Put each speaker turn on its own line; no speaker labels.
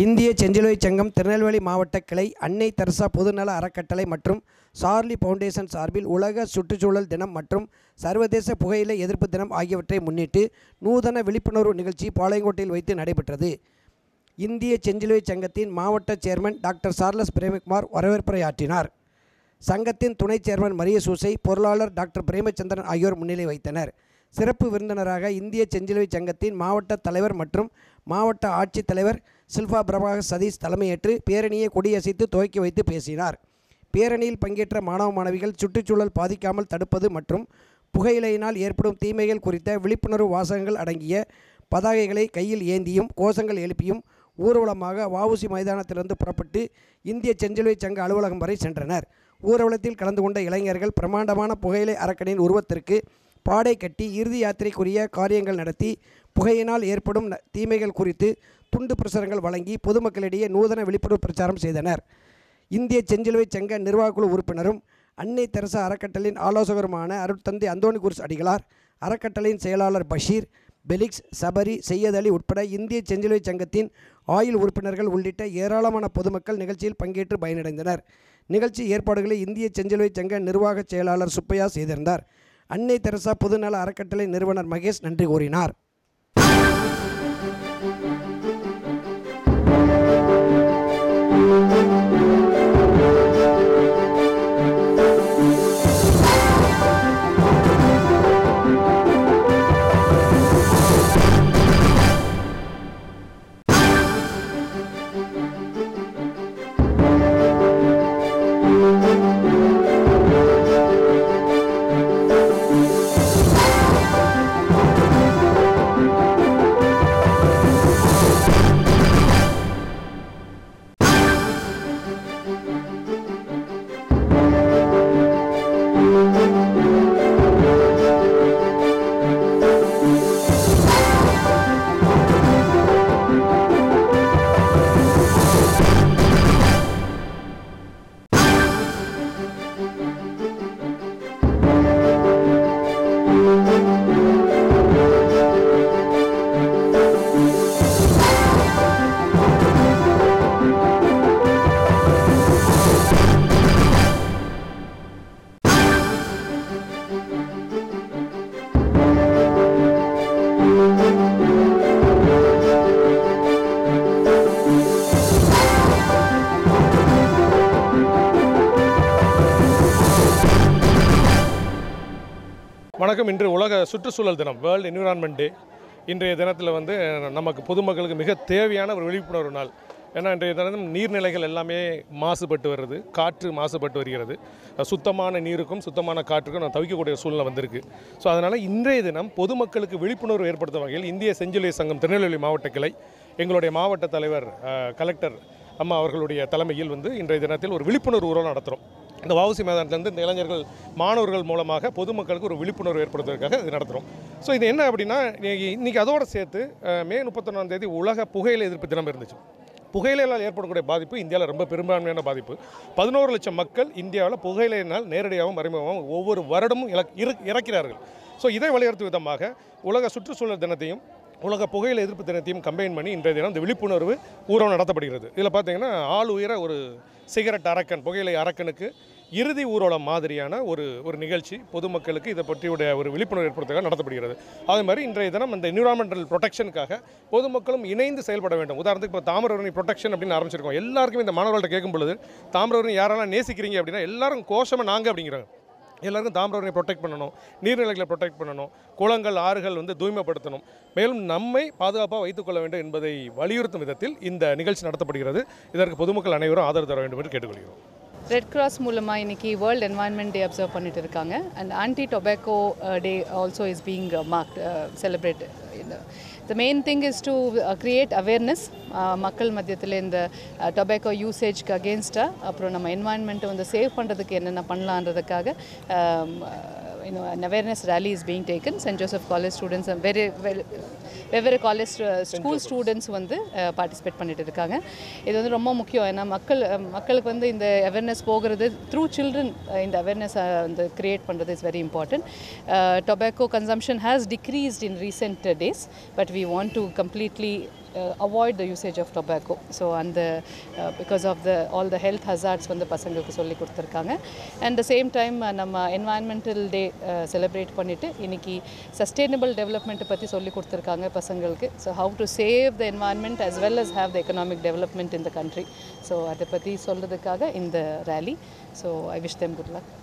இந்திய செஞ்சிலுவை சங்கம் திருநெல்வேலி மாவட்ட கிளை அன்னை தெரசா பொதுநல அறக்கட்டளை மற்றும் சார்லி ஃபவுண்டேஷன் சார்பில் உலக சுற்றுச்சூழல் தினம் மற்றும் சர்வதேச புகையிலை எதிர்ப்பு தினம் ஆகியவற்றை முன்னிட்டு நூதன விழிப்புணர்வு நிகழ்ச்சி பாளையங்கோட்டையில் வைத்து நடைபெற்றது இந்திய செஞ்சிலுவை சங்கத்தின் மாவட்ட சேர்மன் டாக்டர் சார்லஸ் பிரேமகுமார் வரவேற்புரையாற்றினார் சங்கத்தின் துணை சேர்மன் மரிய சூசை பொருளாளர் டாக்டர் பிரேமச்சந்திரன் ஆகியோர் முன்னிலை வைத்தனர் சிறப்பு விருந்தினராக இந்திய செஞ்சிலுவை சங்கத்தின் மாவட்ட தலைவர் மற்றும் மாவட்ட ஆட்சித்தலைவர் சில்பா பிரபாகர் சதீஷ் தலைமையேற்று பேரணியை கொடியசைத்து துவக்கி வைத்து பேசினார் பேரணியில் பங்கேற்ற மாணவ மாணவிகள் சுற்றுச்சூழல் பாதிக்காமல் தடுப்பது மற்றும் புகையிலையினால் ஏற்படும் தீமைகள் குறித்த விழிப்புணர்வு வாசகங்கள் அடங்கிய பதாகைகளை கையில் ஏந்தியும் கோஷங்கள் எழுப்பியும் ஊர்வலமாக வஉசி மைதானத்திலிருந்து புறப்பட்டு இந்திய செஞ்சிலுவை சங்க அலுவலகம் வரை சென்றனர் ஊர்வலத்தில் கலந்து கொண்ட இளைஞர்கள் பிரமாண்டமான புகையிலை அரக்கனின் உருவத்திற்கு பாடை கட்டி இறுதி யாத்திரைக்குரிய காரியங்கள் நடத்தி புகையினால் ஏற்படும் ந- தீமைகள் குறித்து துண்டு பிரசுரங்கள் வழங்கி பொதுமக்களிடையே நூதன விழிப்புணர்வு பிரச்சாரம் செய்தனர் இந்திய செஞ்சிலுவை சங்க நிர்வாகக்குழு உறுப்பினரும் அன்னை தெரசா அறக்கட்டளையின் ஆலோசகருமான அருட்தந்தை அந்தோணி குருஸ் அடிகளார் அறக்கட்டளையின் செயலாளர் பஷீர் பெலிக்ஸ் சபரி செய்யத் அலி உட்பட இந்திய செஞ்சிலுவை சங்கத்தின் ஆயுள் உறுப்பினர்கள் உள்ளிட்ட ஏராளமான பொதுமக்கள் நிகழ்ச்சியில் பங்கேற்று பயனடைந்தனர் நிகழ்ச்சி ஏற்பாடுகளை இந்திய செஞ்சிலுவை சங்க நிர்வாக செயலாளர் சுப்பையா செய்திருந்தார் அன்னை தெரசா பொதுநல அறக்கட்டளை நிறுவனர் மகேஷ் நன்றி கூறினார்
வணக்கம் இன்று உலக சுற்றுச்சூழல் தினம் வேர்ல்டு என்விரான்மெண்ட் டே இன்றைய தினத்தில் வந்து நமக்கு பொதுமக்களுக்கு மிக தேவையான ஒரு விழிப்புணர்வு நாள் ஏன்னா இன்றைய தினம் நீர்நிலைகள் எல்லாமே மாசுபட்டு வருது காற்று மாசுபட்டு வருகிறது சுத்தமான நீருக்கும் சுத்தமான காற்றுக்கும் நான் தவிக்கக்கூடிய சூழ்நிலை வந்திருக்கு ஸோ அதனால் இன்றைய தினம் பொதுமக்களுக்கு விழிப்புணர்வு ஏற்படுத்தும் வகையில் இந்திய செஞ்சிலுவை சங்கம் திருநெல்வேலி மாவட்ட கிளை எங்களுடைய மாவட்ட தலைவர் அஹ், கலெக்டர் அம்மா அவர்களுடைய தலைமையில் வந்து இன்றைய தினத்தில் ஒரு விழிப்புணர்வு ஊர்வலம் நடத்துகிறோம் இந்த வவுசி மைதானத்திலேருந்து இந்த இளைஞர்கள் மாணவர்கள் மூலமாக பொதுமக்களுக்கு ஒரு விழிப்புணர்வு ஏற்படுத்துவதற்காக இது நடத்துகிறோம் ஸோ இது என்ன அப்படின்னா இன்னைக்கு- இன்னைக்கு அதோட சேர்த்து அஹ், மே முப்பத்தொன்னாம் தேதி உலக புகையிலை எதிர்ப்பு தினம் இருந்துச்சு புகையிலையால் ஏற்படக்கூடிய பாதிப்பு இந்தியாவில் ரொம்ப பெரும்பான்மையான பாதிப்பு பதினோரு லட்சம் மக்கள் இந்தியாவில் புகையிலையினால் நேரடியாகவும் மறைமுகமாகவும் ஒவ்வொரு வருடமும் இலக் இரு இறக்கிறார்கள் ஸோ இதை வலியுறுத்தும் விதமாக உலக சுற்றுச்சூழல் தினத்தையும் உலக புகையிலை எதிர்ப்பு தினத்தையும் கம்பைன் பண்ணி இன்றைய தினம் இந்த விழிப்புணர்வு ஊர்வலம் நடத்தப்படுகிறது இதில் பார்த்தீங்கன்னா ஆள் உயர ஒரு சிகரெட் அரக்கன் புகையிலை அரக்கனுக்கு இறுதி ஊர்வலம் மாதிரியான ஒரு ஒரு நிகழ்ச்சி பொதுமக்களுக்கு இதை பற்றியுடைய ஒரு விழிப்புணர்வு ஏற்படுத்துவதற்காக நடத்தப்படுகிறது அதே மாதிரி இன்றைய தினம் அந்த என்விரான்மெண்டல் ப்ரொடெக்ஷனுக்காக பொதுமக்களும் இணைந்து செயல்பட வேண்டும் உதாரணத்துக்கு இப்போ தாமிரவரணி ப்ரொடெக்ஷன் அப்படின்னு ஆரம்பிச்சிருக்கோம் எல்லாருக்கும் இந்த மாணவர்கள்ட்ட கேட்கும் பொழுது தாமிரவரணி யாரெல்லாம் நேசிக்கிறீங்க அப்படின்னா எல்லாரும் கோஷமாக நாங்கள் அப்படிங்கிறாங்க எல்லாருக்கும் தாமிரவரணியை ப்ரொடெக்ட் பண்ணணும் நீர்நிலைகளை ப்ரொடெக்ட் பண்ணணும் குளங்கள் ஆறுகள் வந்து தூய்மைப்படுத்தணும் மேலும் நம்மை பாதுகாப்பாக வைத்துக்கொள்ள வேண்டும் என்பதை வலியுறுத்தும் விதத்தில் இந்த நிகழ்ச்சி நடத்தப்படுகிறது இதற்கு பொதுமக்கள் அனைவரும் ஆதரவு தர வேண்டும் என்று கேட்டுக்கொள்கிறோம்
ரெட் கிராஸ் மூலமாக இன்னைக்கு வேர்ல்ட் என்வாயன்மெண்ட் டே அப்சர்வ் பண்ணிட்டு இருக்காங்க and anti tobacco day also is being mark celebrate the main thing is to create awareness மக்கள் மத்தியத்தில் இந்த டொபாக்கோ யூசேஜ்க்கு அகேன்ஸ்டாக அப்புறம் நம்ம என்வாயன்மெண்ட்டை வந்து சேவ் பண்ணுறதுக்கு என்னென்ன பண்ணலான்றதுக்காக you know, an awareness rally is being taken. St. Joseph College students and very, very வெவ்வேறு காலேஜ் ஸ்கூல் ஸ்டூடெண்ட்ஸ் வந்து பார்ட்டிசிபேட் பண்ணிட்டு இருக்காங்க இது வந்து ரொம்ப முக்கியம் ஏன்னா மக்கள் அஹ், மக்களுக்கு வந்து இந்த அவேர்னஸ் போகிறது த்ரூ சில்ட்ரன் இந்த அவேர்னஸ் வந்து கிரியேட் பண்ணுறது is very important tobacco consumption has decreased in recent days but we want to completely avoid the usage of tobacco so அந்த because of the all the health hazards வந்து பசங்களுக்கு சொல்லி கொடுத்துருக்காங்க and the same time நம்ம environmental day celebrate பண்ணிவிட்டு இன்னைக்கு sustainable டெவலப்மெண்ட்டை பற்றி சொல்லி கொடுத்துருக்காங்க பசங்களுக்கு so how to save the environment as well as have the economic development in the country so அதை பற்றி சொல்கிறதுக்காக இந்த rally so I wish them good luck